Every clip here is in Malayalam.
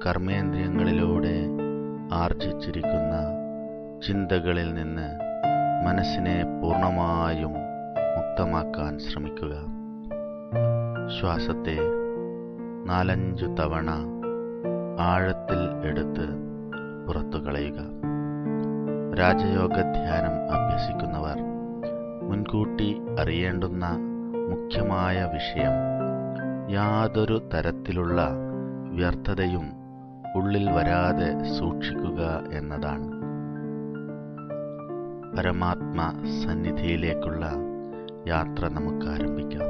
കർമ്മേന്ദ്രിയങ്ങളിലൂടെ ആർജിച്ചിരിക്കുന്ന ചിന്തകളിൽ നിന്ന് മനസ്സിനെ പൂർണ്ണമായും മുക്തമാക്കാൻ ശ്രമിക്കുക ശ്വാസത്തെ നാലഞ്ചു തവണ ആഴത്തിൽ എടുത്ത് പുറത്തു കളയുക രാജയോഗ ധ്യാനം അഭ്യസിക്കുന്നവർ മുൻകൂട്ടി അറിയേണ്ടുന്ന മുഖ്യമായ വിഷയം യാതൊരു തരത്തിലുള്ള വ്യർത്ഥതയും ഉള്ളിൽ വരാതെ സൂക്ഷിക്കുക എന്നതാണ് പരമാത്മ സന്നിധിയിലേക്കുള്ള യാത്ര നമുക്ക് ആരംഭിക്കാം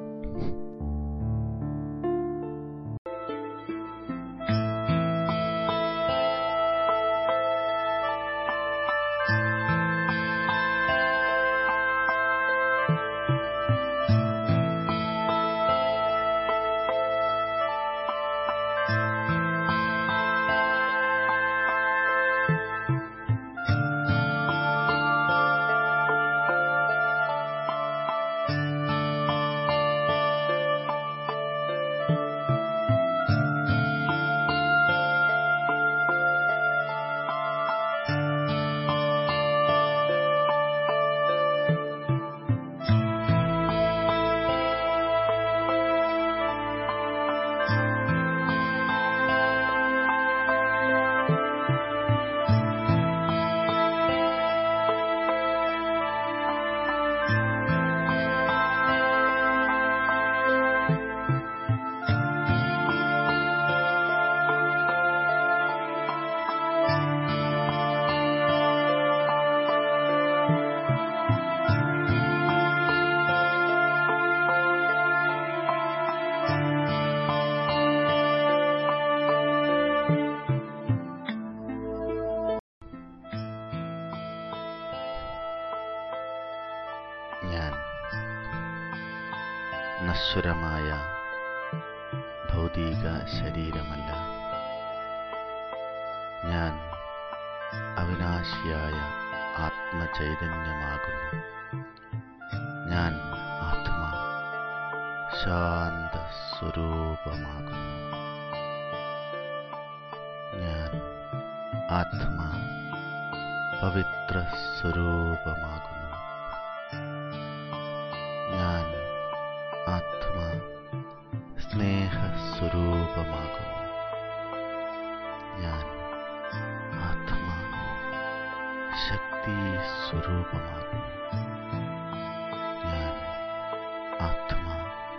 ഞാൻ നശ്വരമായ ഭൗതിക ശരീരമല്ല ഞാൻ അവിനാശിയായ ആത്മചൈതന്യമാകുന്നു ഞാൻ ആത്മാ ശാന്ത സ്വരൂപമാകുന്നു ഞാൻ ആത്മാ പവിത്ര സ്വരൂപമാകുന്നു ഞാൻ ആത്മാ സ്നേഹസ്വരൂപമാകുന്നു ഞാൻ ആത്മാ ശക്തി സ്വരൂപമാകുന്നു ഞാൻ ആത്മാ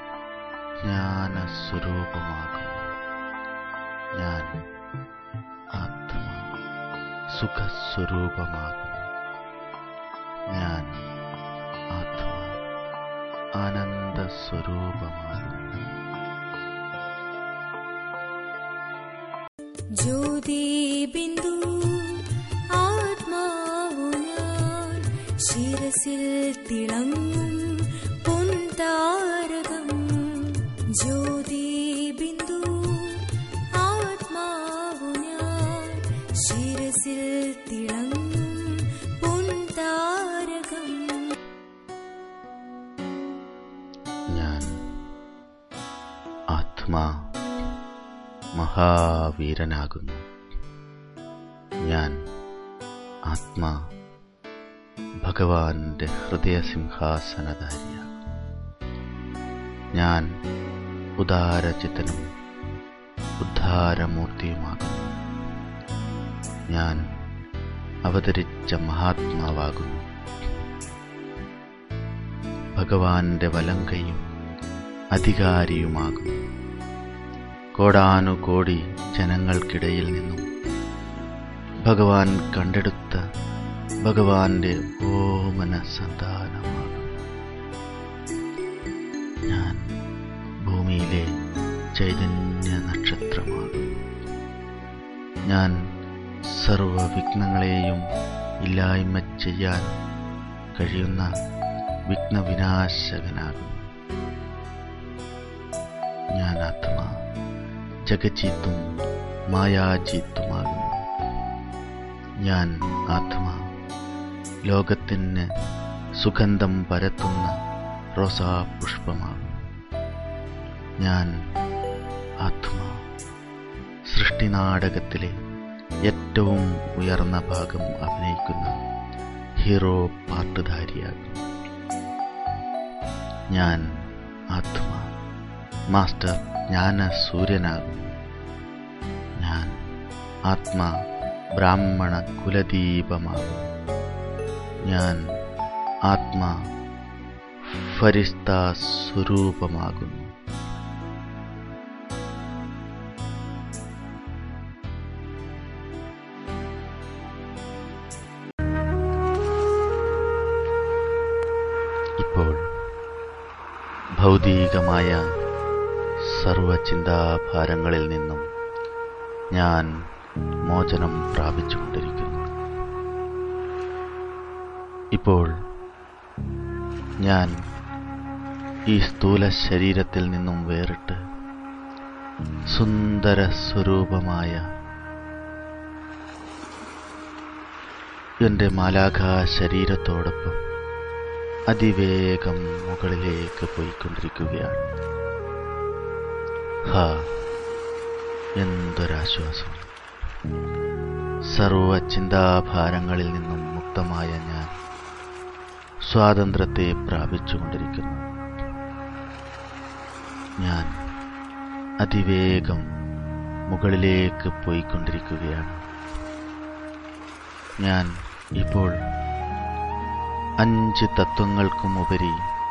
ജ്ഞാനസ്വരൂപമാകുന്നു ഞാൻ ആത്മാ സുഖസ്വരൂപമാകുന്നു ഞാൻ ആത്മാ ആനന്ദസ്വരൂപമാകുന്നു ജ്യോതിബിന്ദു ആത്മാവു ഞാൻ ശിരസിൽ തിളങ്ങും പൊൻതാരകം ജ്യോതിബിന്ദു ആത്മാവു ഞാൻ ശിരസിൽ തിളങ്ങും പൊൻതാരകം ഞാൻ ആത്മാ മഹാവീരനാകുന്നു ഞാൻ ആത്മാ ഭഗവാന്റെ ഹൃദയസിംഹാസനധാരിയാണ് ഞാൻ ഉദാരചിത്തനും ഉദ്ധാരമൂർത്തിയുമാകുന്നു ഞാൻ അവതരിച്ച മഹാത്മാവാകുന്നു ഭഗവാന്റെ വലങ്കയും അധികാരിയുമാകുന്നു കോടാനുകോടി ജനങ്ങൾക്കിടയിൽ നിന്നും ഭഗവാൻ കണ്ടെടുത്ത ഭഗവാന്റെ ഓമന സന്താനമാകുന്നു ഞാൻ ഭൂമിയിലെ ചൈതന്യ നക്ഷത്രമാകുന്നു ഞാൻ സർവവിഘ്നങ്ങളെയും ഇല്ലായ്മ ചെയ്യാൻ കഴിയുന്ന വിഘ്നവിനാശകനാകുന്നു ഞാൻ ആത്മാ ജഗജീത്തും മായാജീത്തുമാകുന്നു ഞാൻ ആത്മാ ലോകത്തിന് സുഗന്ധം പരത്തുന്ന റോസാ പുഷ്പമാകുന്നു ഞാൻ ആത്മാ സൃഷ്ടിനാടകത്തിലെ ഏറ്റവും ഉയർന്ന ഭാഗം അഭിനയിക്കുന്ന ഹീറോ പാട്ടുധാരിയാകും ഞാൻ ആത്മ മാസ്റ്റർ ജ്ഞാന സൂര്യനാകും ഞാൻ ആത്മ ബ്രാഹ്മണ കുലദീപമാകും ഞാൻ ആത്മ ഫരിസ്ത സ്വരൂപമാകുന്നു ഇപ്പോൾ ഭൗതികമായ സർവചിന്താഭാരങ്ങളിൽ നിന്നും ഞാൻ മോചനം പ്രാപിച്ചുകൊണ്ടിരിക്കുന്നു ഇപ്പോൾ ഞാൻ ഈ സ്ഥൂല ശരീരത്തിൽ നിന്നും വേറിട്ട് സുന്ദര സ്വരൂപമായ എൻ്റെ മാലാഖാ ശരീരത്തോടൊപ്പം അതിവേഗം മുകളിലേക്ക് പോയിക്കൊണ്ടിരിക്കുകയാണ് ഹാ എന്തൊരാശ്വാസം സർവ ചിന്താഭാരങ്ങളിൽ നിന്നും മുക്തമായ ഞാൻ സ്വാതന്ത്ര്യത്തെ പ്രാപിച്ചുകൊണ്ടിരിക്കുന്നു ഞാൻ അതിവേഗം മുകളിലേക്ക് പോയിക്കൊണ്ടിരിക്കുകയാണ് ഞാൻ ഇപ്പോൾ അഞ്ച് തത്വങ്ങൾക്കും ഉപരി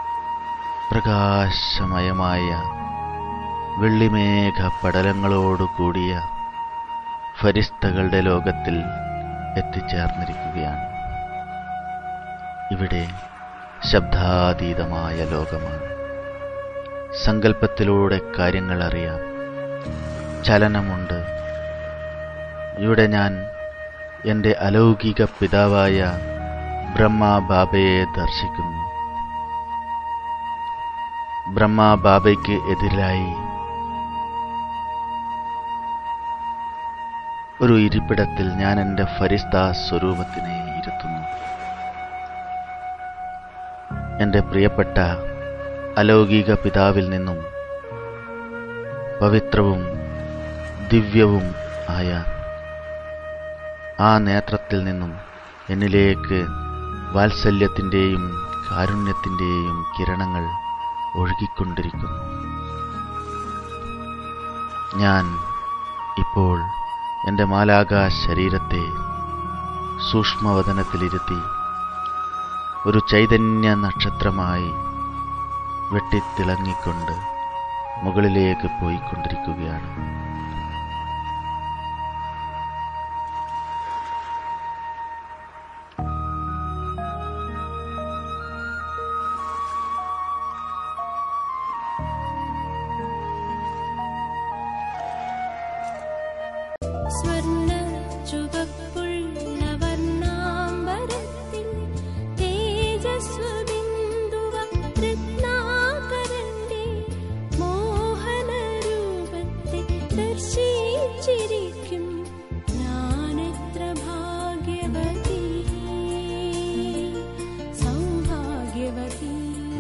പ്രകാശമയമായ വെള്ളിമേഘ പടലങ്ങളോടുകൂടിയ ഫരിസ്തകളുടെ ലോകത്തിൽ എത്തിച്ചേർന്നിരിക്കുകയാണ് ഇവിടെ ശബ്ദാതീതമായ ലോകമാണ് സങ്കല്പത്തിലൂടെ കാര്യങ്ങൾ അറിയാം ചലനമുണ്ട് ഇവിടെ ഞാൻ എൻ്റെ അലൗകിക പിതാവായ ബ്രഹ്മബാബയെ ദർശിക്കുന്നു ബ്രഹ്മബാബയ്ക്ക് എതിരായി ഒരു ഇരിപ്പിടത്തിൽ ഞാൻ എൻ്റെ ഫരിസ്ത സ്വരൂപത്തിനെ ഇരുത്തുന്നു എൻ്റെ പ്രിയപ്പെട്ട അലൗകിക പിതാവിൽ നിന്നും പവിത്രവും ദിവ്യവും ആയ ആ നേത്രത്തിൽ നിന്നും എന്നിലേക്ക് വാത്സല്യത്തിൻ്റെയും കാരുണ്യത്തിൻ്റെയും കിരണങ്ങൾ ഒഴുകിക്കൊണ്ടിരിക്കുന്നു ഞാൻ ഇപ്പോൾ എൻ്റെ മാലാക ശരീരത്തെ സൂക്ഷ്മവതനത്തിലിരുത്തി ഒരു ചൈതന്യ നക്ഷത്രമായി വെട്ടിത്തിളങ്ങിക്കൊണ്ട് മുകളിലേക്ക് പോയിക്കൊണ്ടിരിക്കുകയാണ് സ്വർണ്ണ ചുവപ്പുള്ള വർണ്ണാംബരത്തിൽ തേജസ്വബിന്ദുവ രത്നാകരന്റെ മോഹനരൂപത്തെ ദർശിച്ചിരിക്കും ഞാനെത്ര ഭാഗ്യവതി സൗഭാഗ്യവതി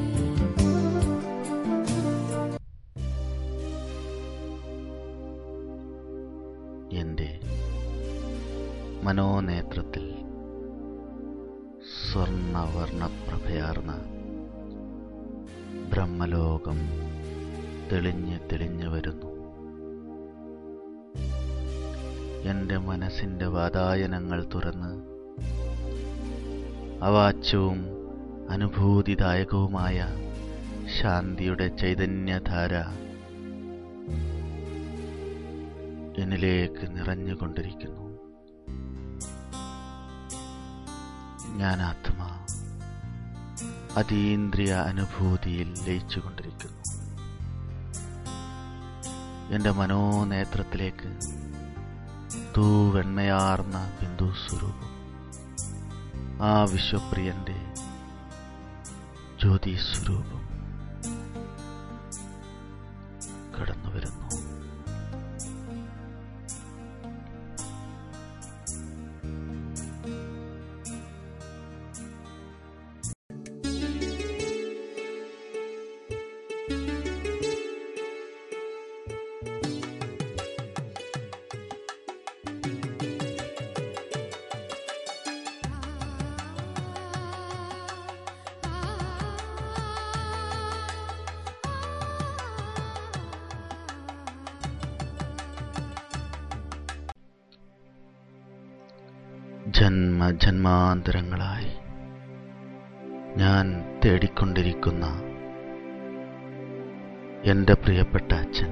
എൻ്റെ മനോനേത്രത്തിൽ സ്വർണവർണ്ണപ്രഭയാർന്ന ബ്രഹ്മലോകം തെളിഞ്ഞ് തെളിഞ്ഞു വരുന്നു എൻ്റെ മനസ്സിൻ്റെ വാതായനങ്ങൾ തുറന്ന് അവാച്യവും അനുഭൂതിദായകവുമായ ശാന്തിയുടെ ചൈതന്യധാര എന്നിലേക്ക് നിറഞ്ഞുകൊണ്ടിരിക്കുന്നു ഞാൻ ആത്മാ അതീന്ദ്രിയ അനുഭൂതിയിൽ ലയിച്ചുകൊണ്ടിരിക്കുന്നു എൻ്റെ മനോനേത്രത്തിലേക്ക് തൂവെണ്മയാർന്ന ബിന്ദു സ്വരൂപം ആ വിശ്വപ്രിയന്റെ ജ്യോതി സ്വരൂപം കടന്നു വരുന്നു ജന്മ ജന്മാന്തരങ്ങളായി ഞാൻ തേടിക്കൊണ്ടിരിക്കുന്ന എൻ്റെ പ്രിയപ്പെട്ട അച്ഛൻ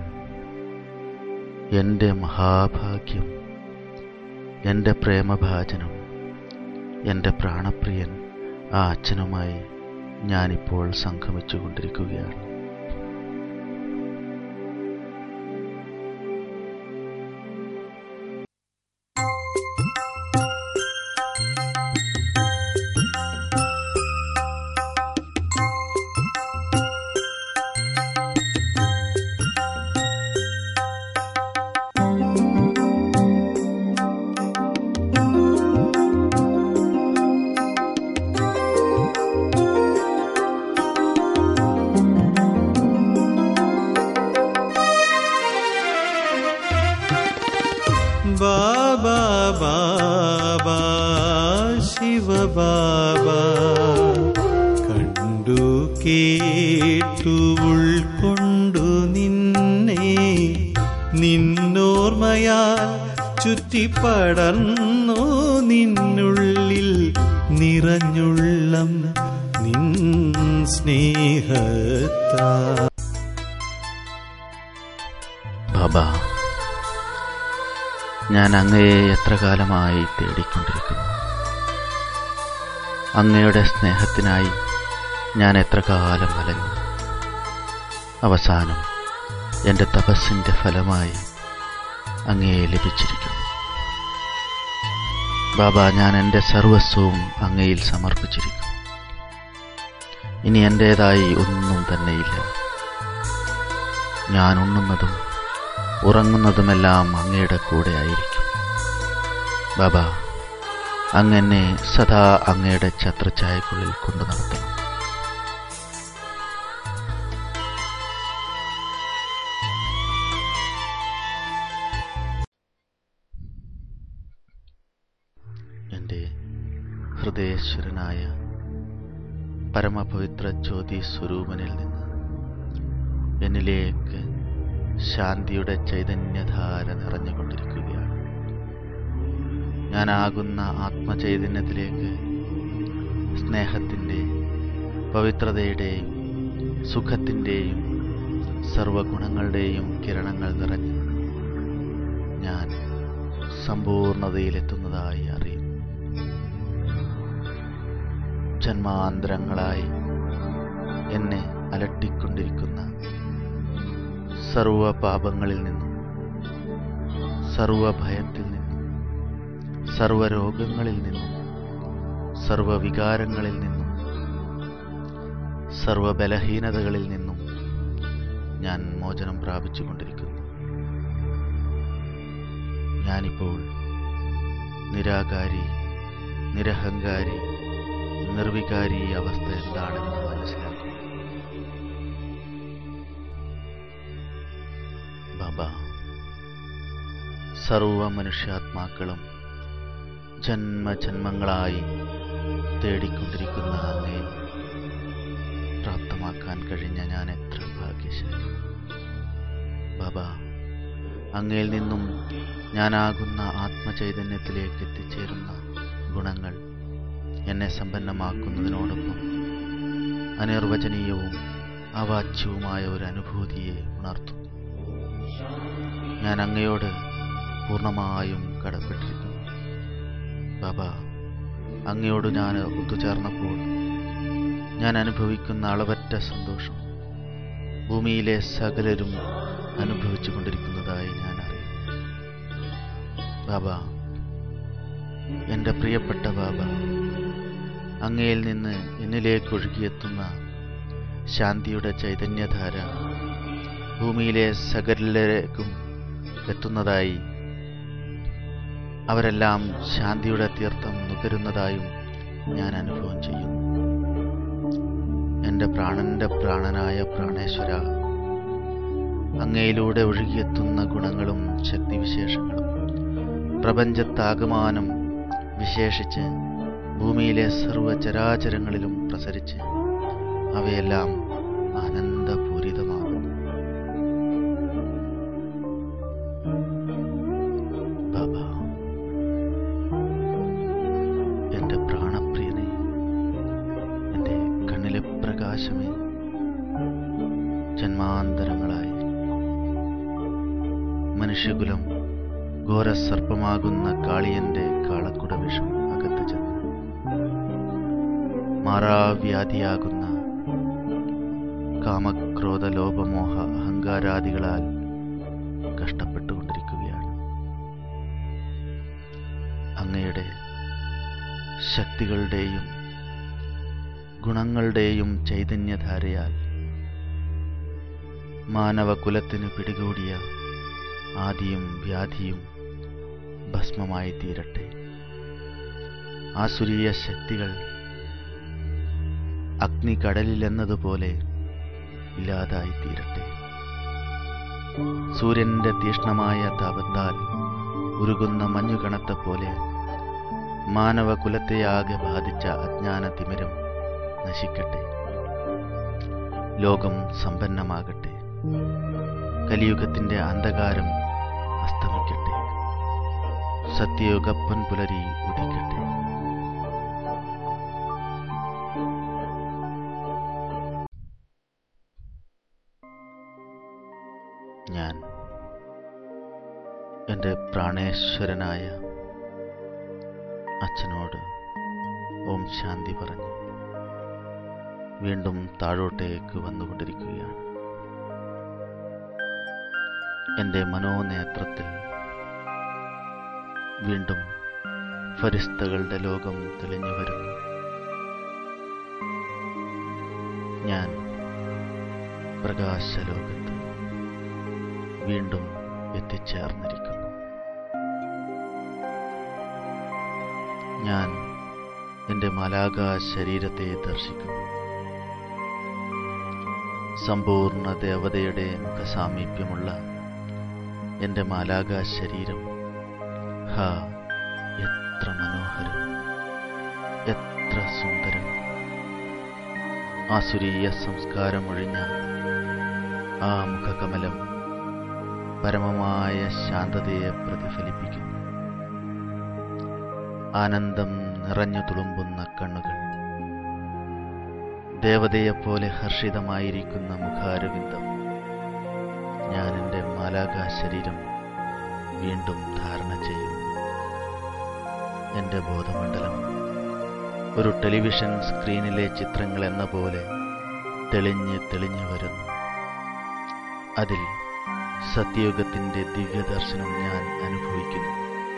എൻ്റെ മഹാഭാഗ്യം എൻ്റെ പ്രേമഭാജനം എൻ്റെ പ്രാണപ്രിയൻ ആ അച്ഛനുമായി ഞാനിപ്പോൾ സംഗമിച്ചു കൊണ്ടിരിക്കുകയാണ് ബാബാ ബാബാ ശിവ ബാബാ കണ്ടു കേട്ടു ഉൾക്കൊണ്ടു നിന്നെ നിന്നോർമയാൽ ചുറ്റിപ്പടർന്നു നിന്നുള്ളിൽ നിറഞ്ഞുള്ളം നിൻ സ്നേഹത്താ ബാബ ഞാൻ അങ്ങയെ എത്ര കാലമായി തേടിക്കൊണ്ടിരിക്കുന്നു അങ്ങയുടെ സ്നേഹത്തിനായി ഞാൻ എത്ര കാലം അലഞ്ഞു അവസാനം എൻ്റെ തപസ്സിൻ്റെ ഫലമായി അങ്ങയെ ലഭിച്ചിരിക്കുന്നു ബാബ ഞാൻ എൻ്റെ സർവസ്വവും അങ്ങയിൽ സമർപ്പിച്ചിരിക്കുന്നു ഇനി എൻ്റേതായി ഒന്നും തന്നെയില്ല ഞാൻ ഉണ്ണുന്നതും ഉറങ്ങുന്നതുമെല്ലാം അങ്ങയുടെ കൂടെ ആയിരിക്കും ബാബ അങ്ങനെ സദാ അങ്ങയുടെ ഛത്രഛായക്കുള്ളിൽ കൊണ്ടു നടത്തണം എൻ്റെ ഹൃദയേശ്വരനായ പരമപവിത്ര ജ്യോതി സ്വരൂപനിൽ നിന്ന് എന്നിലേക്ക് ശാന്തിയുടെ ചൈതന്യധാര നിറഞ്ഞുകൊണ്ടിരിക്കുകയാണ് ഞാനാകുന്ന ആത്മചൈതന്യത്തിലേക്ക് സ്നേഹത്തിൻ്റെ പവിത്രതയുടെയും സുഖത്തിൻ്റെയും സർവഗുണങ്ങളുടെയും കിരണങ്ങൾ നിറഞ്ഞ് ഞാൻ സമ്പൂർണതയിലെത്തുന്നതായി അറിയുന്നു ജന്മാന്തരങ്ങളായി എന്നെ അലട്ടിക്കൊണ്ടിരിക്കുന്ന സർവ പാപങ്ങളിൽ നിന്നും സർവ ഭയത്തിൽ നിന്നും സർവ രോഗങ്ങളിൽ നിന്നും സർവ വികാരങ്ങളിൽ നിന്നും സർവ ബലഹീനതകളിൽ നിന്നും ഞാൻ മോചനം പ്രാപിച്ചുകൊണ്ടിരിക്കുന്നു ഞാനിപ്പോൾ നിരാകാരി നിരഹങ്കാരി നിർവികാരി അവസ്ഥ എന്താണെന്ന് മനസ്സിലാക്കുന്നു ബാബ സർവ മനുഷ്യാത്മാക്കളും ജന്മജന്മങ്ങളായി തേടിക്കൊണ്ടിരിക്കുന്ന അങ്ങേ പ്രാപ്തമാക്കാൻ കഴിഞ്ഞ ഞാൻ എത്ര ഭാഗ്യശാലി ബാബ അങ്ങയിൽ നിന്നും ഞാനാകുന്ന ആത്മചൈതന്യത്തിലേക്ക് എത്തിച്ചേരുന്ന ഗുണങ്ങൾ എന്നെ സമ്പന്നമാക്കുന്നതിനോടൊപ്പം അനിർവചനീയവും അവാച്യവുമായ ഒരു അനുഭൂതിയെ ഉണർത്തുന്നു ഞാൻ അങ്ങയോട് പൂർണ്ണമായും കടപ്പെട്ടിരിക്കുന്നു ബാബ അങ്ങയോട് ഞാൻ ഒത്തുചേർന്നപ്പോൾ ഞാൻ അനുഭവിക്കുന്ന അളവറ്റ സന്തോഷം ഭൂമിയിലെ സകലരും അനുഭവിച്ചു കൊണ്ടിരിക്കുന്നതായി ഞാൻ അറിയും ബാബ എൻ്റെ പ്രിയപ്പെട്ട ബാബ അങ്ങയിൽ നിന്ന് എന്നിലേക്ക് ഒഴുകിയെത്തുന്ന ശാന്തിയുടെ ചൈതന്യധാര ഭൂമിയിലെ സകലരിലേക്കും എത്തുന്നതായി അവരെല്ലാം ശാന്തിയുടെ തീർത്ഥം നുകരുന്നതായും ഞാൻ അനുഭവം ചെയ്യുന്നു എൻ്റെ പ്രാണന്റെ പ്രാണനായ പ്രാണേശ്വര അങ്ങയിലൂടെ ഒഴുകിയെത്തുന്ന ഗുണങ്ങളും ശക്തിവിശേഷങ്ങളും പ്രപഞ്ചത്താകമാനം വിശേഷിച്ച് ഭൂമിയിലെ സർവചരാചരങ്ങളിലും പ്രസരിച്ച് അവയെല്ലാം ആനന്ദപൂരിതമാകുന്നു ബാബ ജന്മാന്തരങ്ങളായി മനുഷ്യകുലം ഘോരസർപ്പമാകുന്ന കാളിയന്റെ കാളക്കുട വിഷം അകത്ത് ചെന്ന് മാറാവ്യാധിയാകുന്ന കാമക്രോധ ലോപമോഹ അഹങ്കാരാദികളാൽ കഷ്ടപ്പെട്ടുകൊണ്ടിരിക്കുകയാണ് അങ്ങയുടെ ശക്തികളുടെയും ഗുണങ്ങളുടെയും ചൈതന്യധാരയാൽ മാനവകുലത്തിന് പിടികൂടിയ ആദിയും വ്യാധിയും ഭസ്മമായി തീരട്ടെ ആസുരീയ ശക്തികൾ അഗ്നികടലിലെന്നതുപോലെ ഇല്ലാതായി തീരട്ടെ സൂര്യന്റെ തീഷ്ണമായ താപത്താൽ ഉരുകുന്ന മഞ്ഞുകണത്തെ പോലെ മാനവകുലത്തെയാകെ ബാധിച്ച അജ്ഞാന തിമിരം നശിക്കട്ടെ ലോകം സമ്പന്നമാകട്ടെ കലിയുഗത്തിന്റെ അന്ധകാരം അസ്തമിക്കട്ടെ സത്യയുഗപ്പൻ പുലരി ഉദിക്കട്ടെ ഞാൻ എൻ്റെ പ്രാണേശ്വരനായ അച്ഛനോട് ഓം ശാന്തി പറഞ്ഞു വീണ്ടും താഴോട്ടേക്ക് വന്നുകൊണ്ടിരിക്കുകയാണ് എൻ്റെ മനോനേത്രത്തിൽ വീണ്ടും ഫരിസ്തകളുടെ ലോകം തെളിഞ്ഞു വരുന്നു ഞാൻ പ്രകാശലോകത്ത് വീണ്ടും എത്തിച്ചേർന്നിരിക്കുന്നു ഞാൻ എൻ്റെ മലാക ശരീരത്തെ ദർശിക്കുന്നു സമ്പൂർണ്ണ ദേവതയുടെ മുഖസാമീപ്യമുള്ള എൻ്റെ മാലാക ശരീരം ഹാ എത്ര മനോഹരം എത്ര സുന്ദരം ആസുരീയ സംസ്കാരമൊഴിഞ്ഞ ആ മുഖകമലം പരമമായ ശാന്തതയെ പ്രതിഫലിപ്പിക്കുന്നു ആനന്ദം നിറഞ്ഞു തുളുമ്പുന്ന കണ്ണുകൾ ദേവതയെപ്പോലെ ഹർഷിതമായിരിക്കുന്ന മുഖാരവിന്ദം ഞാൻ എൻ്റെ മാലാകാ ശരീരം വീണ്ടും ധാരണ ചെയ്യും എൻ്റെ ബോധമണ്ഡലം ഒരു ടെലിവിഷൻ സ്ക്രീനിലെ ചിത്രങ്ങൾ എന്ന പോലെ തെളിഞ്ഞ് തെളിഞ്ഞു വരുന്നു അതിൽ സത്യയുഗത്തിൻ്റെ ദിവ്യദർശനം ഞാൻ അനുഭവിക്കുന്നു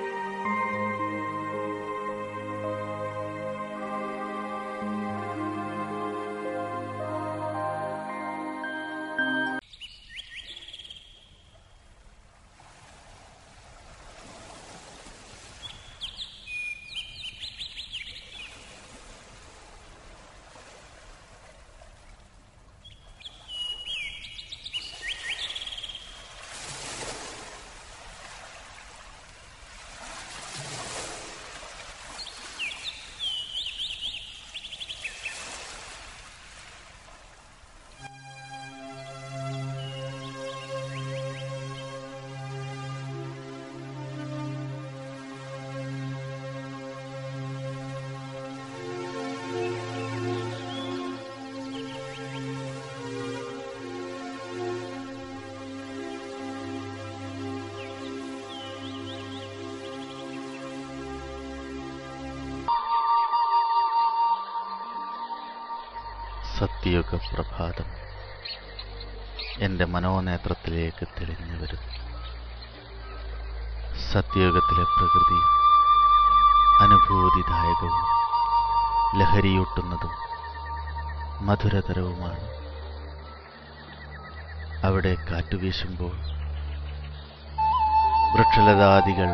സത്യയുഗ പ്രഭാതം എൻ്റെ മനോനേത്രത്തിലേക്ക് തെളിഞ്ഞു വരുന്നു സത്യയുഗത്തിലെ പ്രകൃതി അനുഭൂതിദായകവും ലഹരിയൂട്ടുന്നതും മധുരതരവുമാണ് അവിടെ കാറ്റുവീശുമ്പോൾ വൃക്ഷലതാദികൾ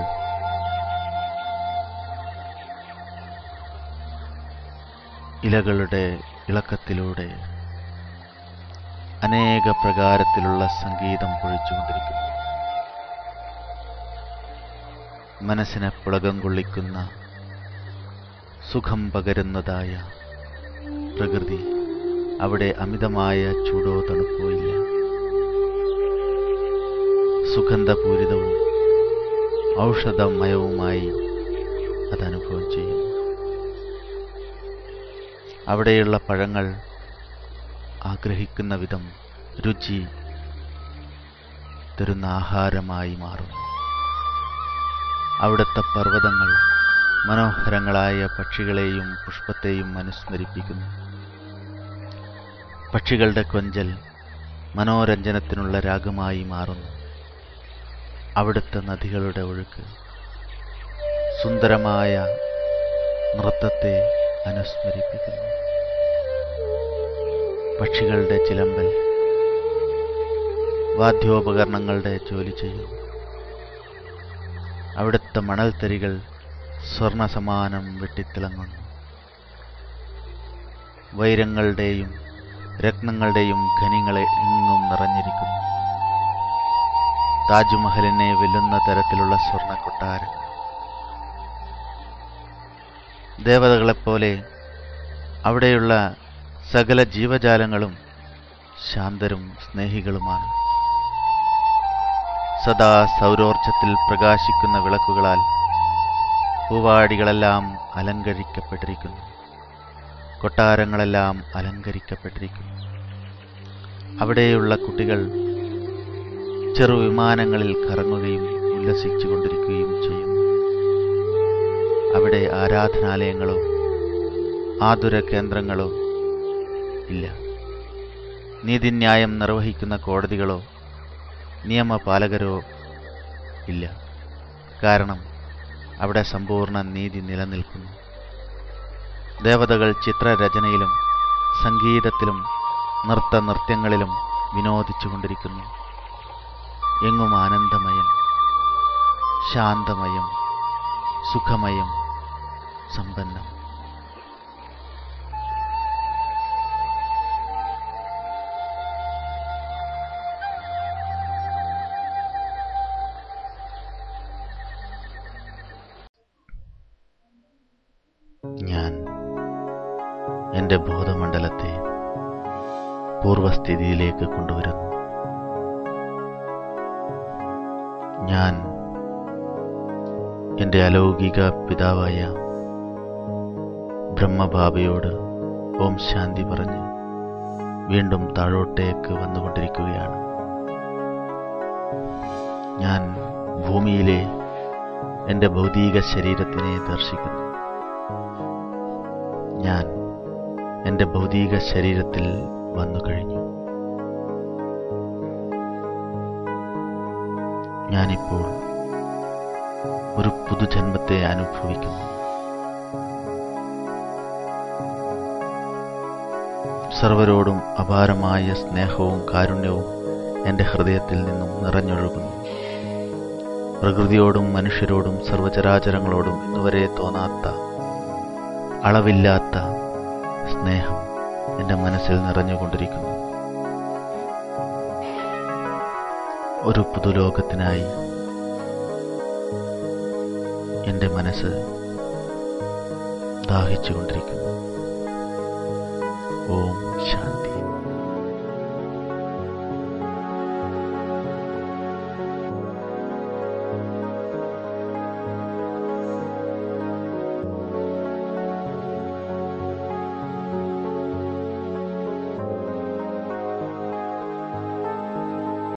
ഇലകളുടെ ഇളക്കത്തിലൂടെ അനേക പ്രകാരത്തിലുള്ള സംഗീതം പൊഴിച്ചുകൊണ്ടിരിക്കുന്നു മനസ്സിനെ പുളകം കൊള്ളിക്കുന്ന സുഖം പകരുന്നതായ പ്രകൃതി അവിടെ അമിതമായ ചൂടോ തണുപ്പോ ഇല്ല സുഗന്ധപൂരിതവും ഔഷധമയവുമായി അത് അനുഭവം ചെയ്യുന്നു അവിടെയുള്ള പഴങ്ങൾ ആഗ്രഹിക്കുന്ന വിധം രുചി തരുന്ന ആഹാരമായി മാറുന്നു അവിടുത്തെ പർവ്വതങ്ങൾ മനോഹരങ്ങളായ പക്ഷികളെയും പുഷ്പത്തെയും അനുസ്മരിപ്പിക്കുന്നു പക്ഷികളുടെ കൊഞ്ചൽ മനോരഞ്ജനത്തിനുള്ള രാഗമായി മാറുന്നു അവിടുത്തെ നദികളുടെ ഒഴുക്ക് സുന്ദരമായ നൃത്തത്തെ അനുസ്മരിപ്പിക്കുന്നു പക്ഷികളുടെ ചിലമ്പൽ വാദ്യോപകരണങ്ങളുടെ ജോലി ചെയ്യുന്നു അവിടുത്തെ മണൽത്തരികൾ സ്വർണ സമാനം വെട്ടിത്തിളങ്ങുന്നു വൈരങ്ങളുടെയും രത്നങ്ങളുടെയും ഖനികളെ എങ്ങും നിറഞ്ഞിരിക്കുന്നു താജ്മഹലിനെ വെല്ലുന്ന തരത്തിലുള്ള സ്വർണ്ണ കൊട്ടാരങ്ങൾ ദേവതകളെപ്പോലെ അവിടെയുള്ള സകല ജീവജാലങ്ങളും ശാന്തരും സ്നേഹികളുമാണ് സദാ സൗരോർജത്തിൽ പ്രകാശിക്കുന്ന വിളക്കുകളാൽ പൂവാടികളെല്ലാം അലങ്കരിക്കപ്പെട്ടിരിക്കുന്നു കൊട്ടാരങ്ങളെല്ലാം അലങ്കരിക്കപ്പെട്ടിരിക്കുന്നു അവിടെയുള്ള കുട്ടികൾ ചെറു വിമാനങ്ങളിൽ കറങ്ങുകയും ഉല്ലസിച്ചുകൊണ്ടിരിക്കുകയും ചെയ്യുന്നു അവിടെ ആരാധനാലയങ്ങളോ ആതുര കേന്ദ്രങ്ങളോ ഇല്ല നീതിന്യായം നിർവഹിക്കുന്ന കോടതികളോ നിയമപാലകരോ ഇല്ല കാരണം അവിടെ സമ്പൂർണ്ണ നീതി നിലനിൽക്കുന്നു ദേവതകൾ ചിത്രരചനയിലും സംഗീതത്തിലും നൃത്ത നൃത്യങ്ങളിലും വിനോദിച്ചുകൊണ്ടിരിക്കുന്നു എങ്ങും ആനന്ദമയം ശാന്തമയം സുഖമയം സമ്പന്നം ഞാൻ എൻ്റെ ബോധമണ്ഡലത്തെ പൂർവസ്ഥിതിയിലേക്ക് കൊണ്ടുവരുന്നു ഞാൻ എൻ്റെ അലൗകിക പിതാവായ ബ്രഹ്മബാബയോട് ഓം ശാന്തി പറഞ്ഞ് വീണ്ടും താഴോട്ടേക്ക് വന്നുകൊണ്ടിരിക്കുകയാണ് ഞാൻ ഭൂമിയിലെ എൻ്റെ ഭൗതിക ശരീരത്തിനെ ദർശിക്കുന്നു ഞാൻ എൻ്റെ ഭൗതിക ശരീരത്തിൽ വന്നു കഴിഞ്ഞു ഞാനിപ്പോൾ ഒരു പുതുജന്മത്തെ അനുഭവിക്കുന്നു സർവരോടും അപാരമായ സ്നേഹവും കാരുണ്യവും എൻ്റെ ഹൃദയത്തിൽ നിന്നും നിറഞ്ഞൊഴുകുന്നു പ്രകൃതിയോടും മനുഷ്യരോടും സർവചരാചരങ്ങളോടും ഇന്നുവരെ തോന്നാത്ത അളവില്ലാത്ത സ്നേഹം എൻ്റെ മനസ്സിൽ നിറഞ്ഞുകൊണ്ടിരിക്കുന്നു ഒരു പുതുലോകത്തിനായി എൻ്റെ മനസ്സ് ദാഹിച്ചുകൊണ്ടിരിക്കുന്നു ഓം